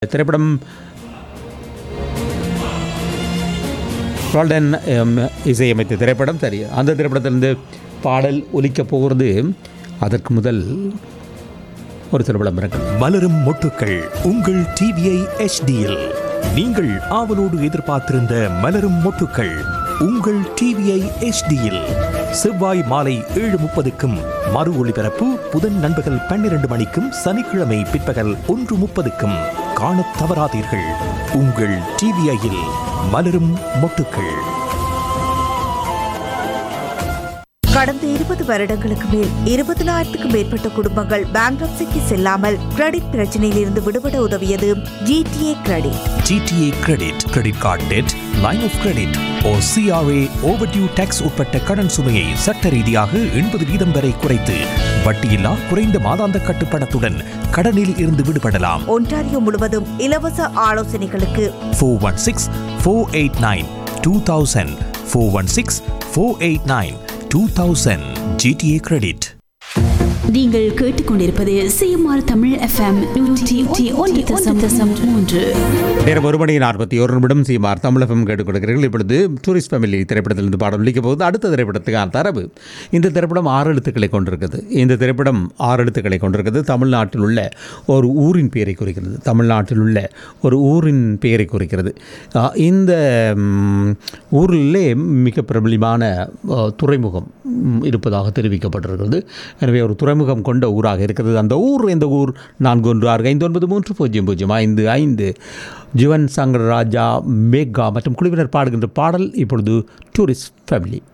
திரைப்படம் ரால்டன் எம், இசையமைத்த திரைப்படம் சரி அந்த திரைப்படத்திலிருந்து பாடல் ஒலிக்கப் போகிறது அதற்கு முதல் ஒரு சில விளம்பரங்கள் மலரும் மொட்டுக்கள் உங்கள் டிவிஐ எச்டியில் நீங்கள் ஆவலோடு எதிர்பார்த்திருந்த மலரும் மொட்டுக்கள் உங்கள் டிவிஐ எச்டியில் செவ்வாய் மாலை ஏழு முப்பதுக்கும் மறு ஒளிபரப்பு புதன் நண்பகல் பன்னிரண்டு மணிக்கும் சனிக்கிழமை பிற்பகல் ஒன்று முப்பதுக்கும் காணத் தவறாதீர்கள் உங்கள் டிவிஐயில் மலரும் மொட்டுக்கள் கடந்த இருபது வருடங்களுக்கு மேல் இருபதினாயிரத்துக்கும் மேற்பட்ட குடும்பங்கள் பேங்க்ரப்சிக்கு செல்லாமல் கிரெடிட் பிரச்சனையில் இருந்து விடுபட உதவியது GTA credit GTA credit credit card debt line of credit or CRA overdue tax உட்பட்ட கடன் சுமையை சட்ட ரீதியாக எண்பது வீதம் வரை குறைத்து வட்டியில்லா குறைந்த மாதாந்த கட்டுப்பணத்துடன் கடனில் இருந்து விடுபடலாம் ஒன்டாரியோ முழுவதும் இலவச ஆலோசனைகளுக்கு four one six four eight nine two thousand four one six four eight nine two thousand GTA credit நீங்கள் கேட்டுக்கொண்டிருப்பது சிஎம்ஆர் தமிழ் எஃப்எம் நூற்றி ஒன்று தசம் தசம் மூன்று நேரம் ஒரு மணி நாற்பத்தி ஒரு நிமிடம் சீமார் தமிழகம் கேட்டுக் கொடுக்கிறீர்கள் இப்பொழுது டூரிஸ்ட் ஃபேமிலி திரைப்படத்திலிருந்து பாடம் ஒலிக்க போகுது அடுத்த திரைப்படத்துக்கான தரவு இந்த திரைப்படம் ஆறு எழுத்துக்களை கொண்டிருக்கிறது இந்த திரைப்படம் ஆறு எழுத்துக்களை கொண்டிருக்கிறது தமிழ்நாட்டில் உள்ள ஒரு ஊரின் பெயரை குறிக்கிறது தமிழ்நாட்டில் உள்ள ஒரு ஊரின் பெயரை குறிக்கிறது ஆ, இந்த ம், ஊரிலே மிக பிரபலியமான ஆ, துறைமுகம் ம், இருப்பதாக தெரிவிக்கப்பட்டிருக்கிறது எனவே ஒரு துறைமுகம் கொண்ட ஊராக இருக்கிறது அந்த ஊர் இந்த ஊர் நான்கு ஒன்று ஆறு ஐந்து ஒன்பது மூன்று பூஜ்ஜியம் பூஜ்ஜியம் ஐந்து ஐந்து ஜுவன் சங்கர் ராஜா மேகா மற்றும் குழுவினர் பாடுகின்ற பாடல் இப்பொழுது டூரிஸ்ட் ஃபேமிலி